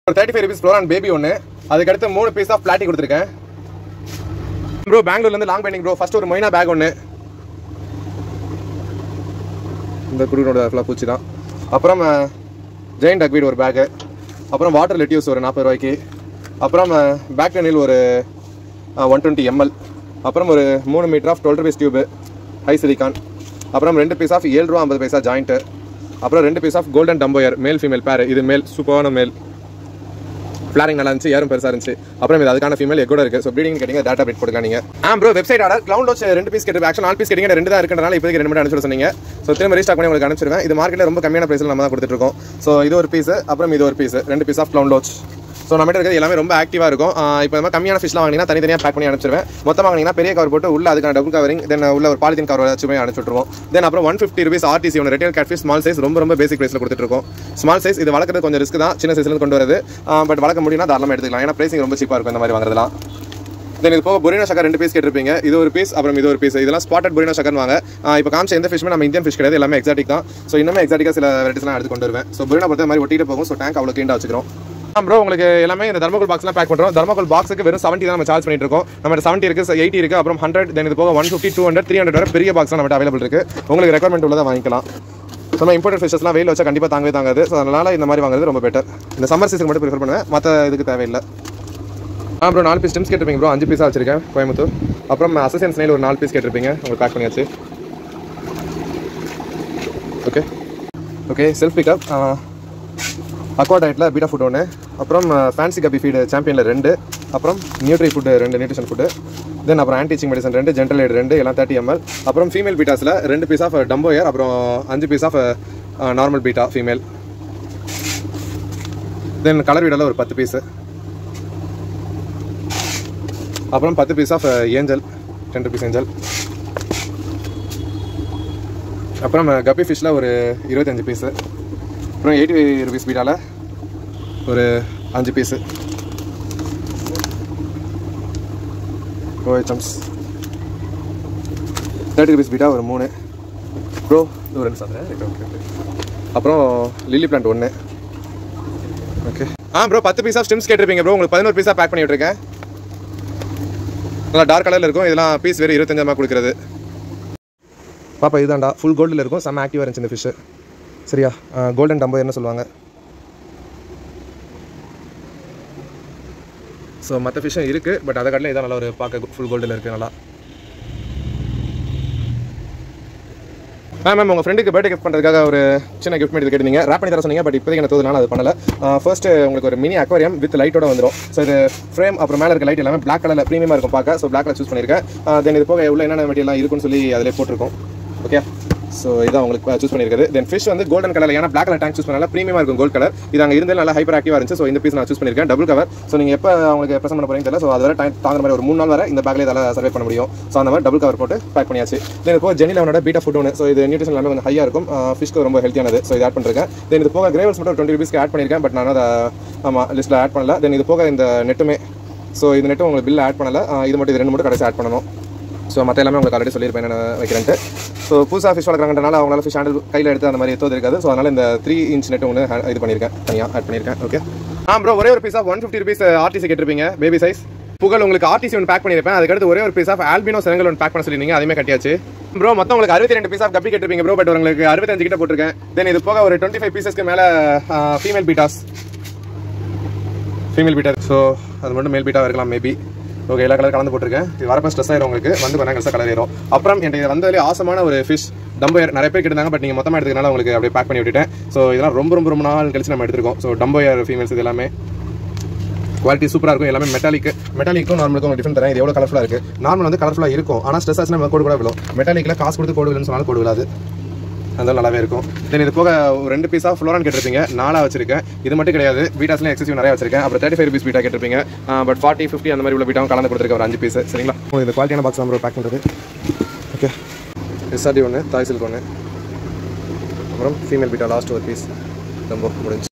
ஒரு thirty five rupees flowerhorn baby ஒன்று அதுக்கடுத்து மூணு பீஸ் ஆஃப் பிளாட்டி கொடுத்துருக்கேன் ப்ரோ பெங்களூர்லேருந்து லாங் பெண்டிங் ப்ரோ ஃபர்ஸ்ட் ஒரு மொய்னா பேக் ஒன்று இந்த குடுனோட ஃபுல்லாக பூச்சி தான் அப்புறம் ஜெயின் டக்வீட் ஒரு பேக்கு அப்புறம் வாட்டர் லெட்யூஸ் ஒரு நாற்பது ரூபாய்க்கு அப்புறம் பேக் டெனில் ஒரு ஒன் டுவெண்ட்டி எம்எல் அப்புறம் ஒரு மூணு metre of twelve rupees tube high silicone அப்புறம் ரெண்டு பீஸ் ஆஃப் ஏழு ரூபா ஐம்பது பைசா ஜாயிண்ட்டு அப்புறம் ரெண்டு piece of golden டம்போயர் male female பேர் இது மேல் சூப்பரான மேல் ஃபிளாரிங் நல்லா இருந்துச்சு யாரும் பெருசாக இருந்துச்சு அப்புறம் இது அதுக்கான ஃபீமேல் எக்கூட இருக்கு ஸோ ப்ரீடிங் கேட்டிங்க டேட்டா பிட் போட்டுக்கலாம் நீங்கள் ஆ ப்ரோ வெப்சைட் ஆர்டர் கிளவுண்ட் வச்சு ரெண்டு பீஸ் கேட்டு ஆக்சுவல் நாலு பீஸ் கேட்டிங்க ரெண்டு தான் இருக்கிறனால இப்போதைக்கு ரெண்டு மட்டும் அனுப்பிச்சு சொன்னீங்க ஸோ திரும்ப ரீஸ்டாக் பண்ணி உங்களுக்கு அனுப்பிச்சிருவேன் இது மார்க்கெட்டில் ரொம்ப கம்மியான ப்ரைஸில் நம்ம தான் கொடுத்துட்ருக்கோம் ஸோ இது ஒரு பீஸ் அப்புறம் இது ஒரு பீஸ் ரெண்டு பீஸ் ஆஃப் கிளவுண்ட் லோச் ஸோ நம்ம இருக்கிறது எல்லாமே ரொம்ப ஆக்டிவாக இருக்கும் இப்போ இந்த மாதிரி கம்மியான ஃபிஷ்லாம் வாங்கினீங்கன்னா தனித்தனியாக பேக் பண்ணி அனுப்பிச்சிருவேன் மொத்தம் வாங்கினீங்கன்னா பெரிய கவர் போட்டு உள்ள அதுக்கான டபுள் கவரிங் தென் உள்ள ஒரு பாலித்தீன் கவர் வச்சு போய் அனுப்பிச்சுட்ருவோம் தென் அப்புறம் ஒன் ஃபிஃப்டி ருபீஸ் ஆர்டிசி ஒன்று ரெட்டியல் கேட் ஃபிஷ் ஸ்மால் சைஸ் ரொம்ப ரொம்ப பேசிக் ப்ரைஸில் கொடுத்துட்ருக்கோம் ஸ்மால் சைஸ் இது வளர்க்குறது கொஞ்சம் ரிஸ்க் தான் சின்ன சைஸ்லேருந்து கொண்டு வரது பட் வளர்க்க முடியும்னா தாராளமாக எடுத்துக்கலாம் ஏன்னா ப்ரைசிங் ரொம்ப சீப்பாக இருக்கும் இந்த மாதிரி வாங்குறதுலாம் தென் இது போக புரினா சக்கர் ரெண்டு பீஸ் கேட்டிருப்பீங்க இது ஒரு பீஸ் அப்புறம் இது ஒரு பீஸ் இதெல்லாம் ஸ்பாட்டட் புரினா சக்கர் வாங்க இப்போ காமிச்ச எந்த ஃபிஷ்மே நம்ம இந்தியன் ஃபிஷ் கிடையாது எல்லாமே எக்ஸாட்டிக் தான் ஸோ இன்னுமே எக்ஸாட்டிக்காக சில வெரைட்டிஸ்லாம் எடுத்து கொண்டு வருவேன் ஸோ புரினா பொறுத்த மாதிரி ஒட்டிட்டு போகும் ஸோ டேங்க் அவ்வளோ க்ளீனாக வச்சுக்கிறோம் ப்ரோ உங்களுக்கு எல்லாமே இந்த தர்மகோல் பாக்ஸ்லாம் பேக் பண்ணுறோம் தர்மகோல் பாக்ஸுக்கு வெறும் செவன்ட்டி தான் நம்ம சார்ஜ் பண்ணிட்டு இருக்கோம் நம்ம செவன்ட்டி இருக்கு எயிட்டி இருக்கு அப்புறம் ஹண்ட்ரட் தென் இது போக one fifty two hundred three hundred வரை பெரிய பாக்ஸ் நம்ம அவைலபிள் இருக்கு உங்களுக்கு ரெக்குவயர்மெண்ட் உள்ளதை வாங்கிக்கலாம் ஸோ நம்ம இம்போர்ட் ஃபிஷஸ்லாம் வெயில் வச்சா கண்டிப்பாக தாங்கவே தாங்காது ஸோ அதனால இந்த மாதிரி வாங்குறது ரொம்ப பெட்டர் இந்த சம்மர் சீசன் மட்டும் ப்ரிஃபர் பண்ணுவேன் மற்ற இதுக்கு தேவையில்லை ஆ ப்ரோ நாலு பீஸ் டிம்ஸ் கேட்டிருப்பீங்க ப்ரோ அஞ்சு பீஸாக வச்சிருக்கேன் கோயம்புத்தூர் அப்புறம் அசசன் ஸ்னைல் ஒரு நாலு பீஸ் கேட்டிருப்பீங்க உங்களுக்கு பேக் பண்ணியாச்சு ஓகே ஓகே செல்ஃப் பிக்கப் அக்வா டயட்டில் பீட்டா ஃபுட் ஒன்று அப்புறம் ஃபேன்சி கபி ஃபீடு சாம்பியனில் ரெண்டு அப்புறம் நியூட்ரி ஃபுட்டு ரெண்டு நியூட்ரிஷன் ஃபுட்டு தென் அப்புறம் ஆன்டிச்சிங் மெடிசன் ரெண்டு ஜென்ரல் எய்டு ரெண்டு எல்லாம் தேர்ட்டி எம்எல் அப்புறம் ஃபீமேல் பீட்டாஸில் ரெண்டு பீஸ் ஆஃப் டம்போயர் அப்புறம் அஞ்சு piece of normal betta female then colour வீடில் ஒரு பத்து பீஸு அப்புறம் பத்து piece of angel ten rupees angel அப்புறம் கப்பி ஃபிஷ்ஷில் ஒரு இருபத்தஞ்சு பீஸு அப்புறம் எயிட்டி ருபீஸ் பீட்டாவில் ஒரு அஞ்சு பீஸு ஓஹெச்எம்ஸ் தேர்ட்டி ருபீஸ் பீட்டா ஒரு மூணு ப்ரோ ஒரு ரெண்டு சாப்பிட்றேன் ஓகே ஓகே அப்புறம் லில்லி பிளான்ட் ஒன்று ஓகே ஆ ப்ரோ பத்து பீஸாக ஸ்டிம்ஸ் கேட்டிருப்பீங்க ப்ரோ உங்களுக்கு பதினோரு பீஸாக பேக் பண்ணி விட்ருக்கேன் நல்லா டார்க் கலரில் இருக்கும் இதெல்லாம் பீஸ் வேறு இருபத்தஞ்சமாக கொடுக்குறது பாப்பா இதுதான்டா ஃபுல் கோல்டில் இருக்கும் செம்ம ஆக்டிவாக இருந்துச்சு இந்த ஃபிஷ்ஷு சரியா கோல்டன் டம்போ என்ன சொல்லுவாங்க ஸோ மற்ற ஃபிஷ்ஷும் இருக்குது பட் அதை காட்டிலும் இதான் நல்லா ஒரு பார்க்க ஃபுல் கோல்டில் இருக்குது நல்லா மேம் மேம் உங்கள் ஃப்ரெண்டுக்கு பர்த்டே கிஃப்ட் பண்ணுறதுக்காக ஒரு சின்ன கிஃப்ட் பண்ணி கேட்டீங்க ரேப் பண்ணி தர சொன்னீங்க பட் இப்போதைக்கு எனக்கு தோதுனால அது பண்ணல ஃபர்ஸ்ட் உங்களுக்கு ஒரு மினி அக்வாரியம் வித் லைட்டோட வந்துடும் ஸோ இது ஃப்ரேம் அப்புறம் மேலே இருக்க லைட் எல்லாமே பிளாக் கலரில் ப்ரீமியமாக இருக்கும் பார்க்க ஸோ பிளாக் கலர் சூஸ் பண்ணியிருக்கேன் தென் இது போக உள்ள என்னென்ன மெட்டீரியல் இருக்குன்னு சொல்லி அதிலே போட்டிருக்கோம் ஓகே ஸோ இதான் உங்களுக்கு சூஸ் பண்ணியிருக்குது தென் ஃபிஷ் வந்து கோல்டன் கலர் ஏன்னா பிளாக் கலர் டேங்க் சூஸ் பண்ணால ப்ரீமியமாக இருக்கும் கோல்ட் கலர் இது அங்கே இருந்தாலும் நல்லா ஹைப்பர் ஆக்டிவாக இருந்துச்சு ஸோ இந்த பீஸ் நான் சூஸ் பண்ணியிருக்கேன் டபுள் கவர் ஸோ நீங்கள் எப்போ அவங்களுக்கு ப்ரெசென்ட் பண்ண போறீங்க தெரியல ஸோ அது வரை டைம் தாங்குற மாதிரி ஒரு மூணு நாள் வரை இந்த பேக்லேயே இதெல்லாம் சர்வே பண்ண முடியும் ஸோ அந்த மாதிரி டபுள் கவர் போட்டு பேக் பண்ணியாச்சு தென் இப்போ ஜெனி லெவனோட பீட்டா ஃபுட் ஒன்று ஸோ இது நியூட்ரிஷன் எல்லாமே கொஞ்சம் ஹையாக இருக்கும் ஃபிஷ்க்கு ரொம்ப ஹெல்த்தியானது ஸோ இது ஆட் பண்ணிருக்கேன் தென் இது போக கிரேவல்ஸ் மட்டும் டுவெண்ட்டி ருபீஸ்க்கு ஆட் பண்ணியிருக்கேன் பட் நான் அதை ஆமாம் லிஸ்ட்டில் ஆட் பண்ணல தென் இது போக இந்த நெட்டுமே ஸோ இது நெட்டும் உங்களுக்கு பில் ஆட் பண்ணல ஆ, இது மட்டும் இது ரெண்டு மட்டும் கடைசி ஆட் பண்ணணும் ஸோ மற்ற எல்லாமே உங்களுக்கு ஆல்ரெடி சொல்லியிருப்பேன் என்ன வைக்கிறேன்ட்டு ஸோ புதுசாக ஃபிஷ் வளர்க்குறாங்கன்றனால அவங்களால ஃபிஷ் ஹேண்டில் கையில் எடுத்து அந்த மாதிரி எத்தோது இருக்காது ஸோ அதனால் இந்த த்ரீ இன்ச் நெட் ஒன்று இது பண்ணியிருக்கேன் தனியாக ஆட் பண்ணியிருக்கேன் ஓகே ஆ ப்ரோ ஒரே ஒரு piece of one fifty rupees RTC கேட்டிருப்பீங்க பேபி சைஸ் புகழ் உங்களுக்கு ஆர்டிசி ஒன்று பேக் பண்ணியிருப்பேன் அதுக்கடுத்து ஒரே ஒரு பீஸ் ஆஃப் ஆல்பினோ செங்கல் ஒன்று பேக் பண்ண சொல்லியிருந்தீங்க அதுவுமே கட்டியாச்சு ப்ரோ மொத்தம் உங்களுக்கு அறுபத்தி ரெண்டு பீஸ் ஆஃப் கப்பி கேட்டிருப்பீங்க ப்ரோ பட் உங்களுக்கு அறுபத்தஞ்சு கிட்ட போட்டிருக்கேன் தென் இது போக ஒரு டுவெண்ட்டி ஃபைவ் பீசஸ்க்கு மேலே female bettas female betta so அது மட்டும் மேல் பீட்டாக இருக்கலாம் மேபி ஓகே எல்லா கலர் கலந்து போட்டிருக்கேன் இது வரப்போ ஸ்ட்ரெஸ் ஆயிரும் உங்களுக்கு வந்து கொஞ்சம் கலர் கலர் ஏறும் அப்புறம் எனக்கு வந்ததுலேயே ஆசமான ஒரு ஃபிஷ் டம்போயர் நிறைய பேர் கேட்டிருந்தாங்க பட் நீங்கள் மொத்தமாக எடுத்துக்கனால உங்களுக்கு அப்படியே பேக் பண்ணி விட்டுட்டேன் ஸோ இதெல்லாம் ரொம்ப ரொம்ப ரொம்ப நாள் கழிச்சு நம்ம எடுத்திருக்கோம் ஸோ டம்போயர் ஃபீமேல்ஸ் இது எல்லாமே குவாலிட்டி சூப்பராக இருக்கும் எல்லாமே மெட்டாலிக் மெட்டாலிக்கும் நார்மலுக்கும் டிஃபரெண்ட் தரேன் இது எவ்வளோ கலர்ஃபுல்லாக இருக்குது நார்மல் வந்து கலர்ஃபுல்லாக இருக்கும் ஆனால் ஸ்ட்ரெஸ் ஆச்சுன்னா நம்ம கோடு கூட விழும் மெட்டாலிக்கில் காசு கொடுத்து கோடு விழுன்னு சொன்னாலும் கோடு விழாது அதெல்லாம் நல்லாவே இருக்கும் தென் இது போக ஒரு ரெண்டு பீஸாக ஃப்ளோரான் கேட்டிருப்பீங்க நாலாக வச்சிருக்கேன் இது மட்டும் கிடையாது பீட்டாஸ்லாம் எக்ஸசிவ் நிறைய வச்சிருக்கேன் அப்புறம் தேர்ட்டி ஃபைவ் ருபீஸ் பீட்டா கேட்டிருப்பீங்க பட் ஃபார்ட்டி ஃபிஃப்டி அந்த மாதிரி உள்ள பீட்டாவும் கலந்து கொடுத்துருக்க ஒரு அஞ்சு பீஸ் சரிங்களா உங்களுக்கு இந்த குவாலிட்டியான பாக்ஸ் நம்பர் பேக் பண்ணுறது ஓகே எஸ்ஆர்டி ஒன்று தாய் சில்க் ஒன்று அப்புறம் ஃபீமேல் பீட்டா லாஸ்ட் ஒரு பீஸ் ரொம்ப முடிஞ்சு